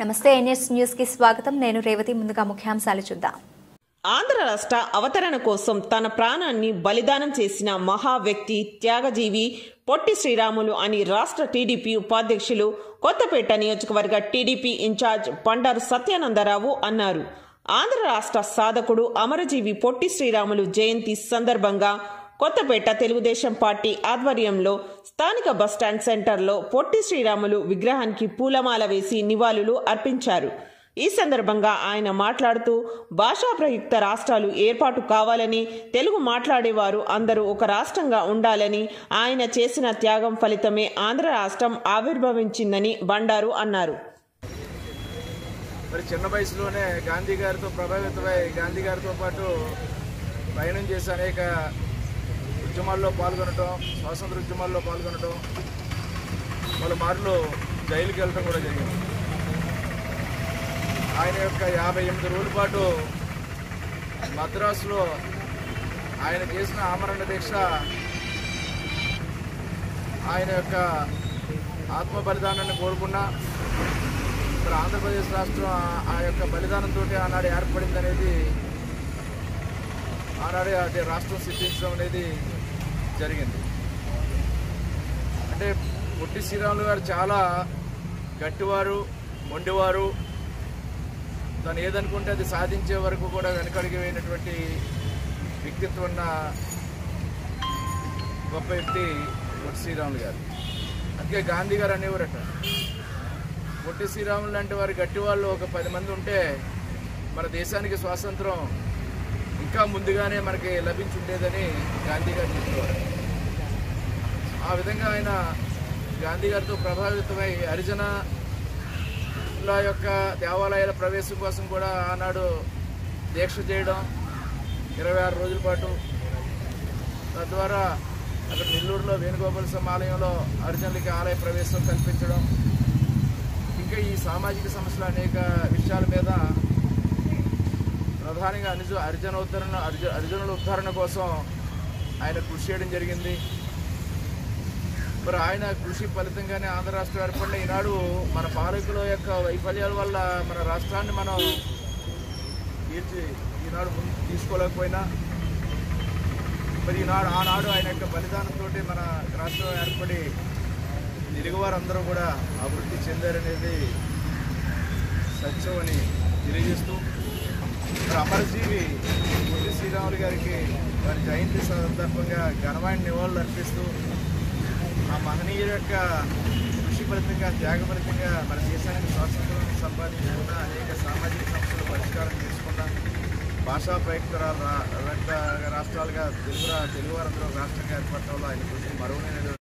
నమస్తే NS news కి స్వాగతం నేను రేవతి ముందుగా ముఖ్యాంశాలు చూద్దాం ఆంధ్ర రాష్ట్ర అవతరణ కోసం తన ప్రాణాన్ని బలిదానం చేసిన మహా వ్యక్తి త్యాగజీవి పొట్టి శ్రీరాములు అని రాష్ట్ర టీడీపీ ఉపాధ్యక్షులు కొత్తపేట నియోజకవర్గ టీడీపీ ఇన్ఛార్జ్ బండారు సత్యానందరావు అన్నారు ఆంధ్ర రాష్ట్ర సాధకుడు అమరజీవి పొట్టి శ్రీరాములు జయంతి సందర్భంగా కొత్తపేట తెలుగుదేశం పార్టీ ఆధ్వర్యంలో స్థానిక బస్టాండ్ సెంటర్లో పొట్టి శ్రీరాములు విగ్రహానికి పూలమాల వేసి నివాళులు అర్పించారు ఈ సందర్భంగా ఆయన మాట్లాడుతూ భాషా ప్రయుక్త రాష్ట్రాలు ఏర్పాటు కావాలని తెలుగు మాట్లాడేవారు అందరూ ఒక రాష్ట్రంగా ఉండాలని ఆయన చేసిన త్యాగం ఫలితమే ఆంధ్ర రాష్ట్రం ఆవిర్భవించిందని బండారు అన్నారు మరి చిన్న వయసులోనే గాంధీ గారితో ప్రభావితమై గాంధీ గారితో పాటు ప్రయాణం చేసి అనేక ఉద్యమాల్లో పాల్గొనటం స్వాతంత్ర ఉద్యమాల్లో పాల్గొనటం వాళ్ళ మార్లు జైలుకి వెళ్ళడం కూడా జరిగింది ఆయన యొక్క యాభై ఎనిమిది రోజుల పాటు మద్రాసులో ఆయన చేసిన ఆమరణ దీక్ష ఆయన యొక్క ఆత్మ బలిదానాన్ని కోరుకున్నా మరి ఆంధ్రప్రదేశ్ రాష్ట్రం ఆ- ఆ యొక్క బలిదానంతో ఆనాడు ఏర్పడింది అనేది ఆనాడే అది రాష్ట్రం సిద్ధించడం అనేది జరిగింది అంటే పొట్టి శ్రీరాములు గారు చాలా గట్టివారు మొండివారు తను ఏదనుకుంటే అది సాధించే వరకు కూడా వెనకడిగి పోయినటువంటి వ్యక్తిత్వం ఉన్న గొప్ప వ్యక్తి పొట్టి శ్రీరాములు గారు అందుకే గాంధీ గారు అనేవారట పొట్టి శ్రీరాములు లాంటి వారి గట్టి వాళ్ళు ఒక పది మంది ఉంటే మన దేశానికి స్వాతంత్రం ఇంకా ముందుగానే మనకి లభించుండేదని గాంధీ గారు చెప్పేవారు ఆ విధంగా ఆయన గాంధీ గారితో ప్రభావితమై హరిజన ల యొక్క దేవాలయాల ప్రవేశం కోసం కూడా ఆనాడు దీక్ష చేయడం ఇరవై ఆరు రోజుల పాటు తద్వారా అక్కడ నెల్లూరులో వేణుగోపాల స్వామి ఆలయంలో హరిజనులకి ఆలయ ప్రవేశం కల్పించడం ఇంకా ఈ సామాజిక సమస్యలు అనేక విషయాల మీద ప్రధానంగా అనిజ హరిజన ఉద్ధరణ హరిజ హరిజనుల ఉద్ధరణ కోసం ఆయన కృషి చేయడం జరిగింది మరి ఆయన కృషి ఫలితంగానే ఆంధ్ర రాష్ట్రం ఏర్పడిన ఈనాడు మన పాలకుల యొక్క వైఫల్యాల వల్ల మన రాష్ట్రాన్ని మనం తీర్చి ఈనాడు ముందు తీసుకోలేకపోయినా మరి ఈనాడు ఆనాడు ఆయన యొక్క బలిదానంతో మన రాష్ట్రం ఏర్పడి తెలుగువారందరూ కూడా అభివృద్ధి చెందారనేది సత్యం అని తెలియజేస్తూ మరి అమరజీవి పొట్టి శ్రీరాములు గారికి వారి జయంతి సందర్భంగా ఘనమైన నివాళులు అర్పిస్తూ ఆ మహనీయుల యొక్క కృషి ఫలితంగా త్యాగ ఫలితంగా మన దేశానికి స్వాతంత్రం సంపాదించుకున్న అనేక సామాజిక సమస్యలు పరిష్కారం చేసుకున్న భాషా ప్రయుక్త రా- రా- రాష్ట్రాలుగా తెలుగు రా- తెలుగు వారందరూ రాష్ట్రంగా ఏర్పడటంలో ఆయన కృషి మరువలేనిది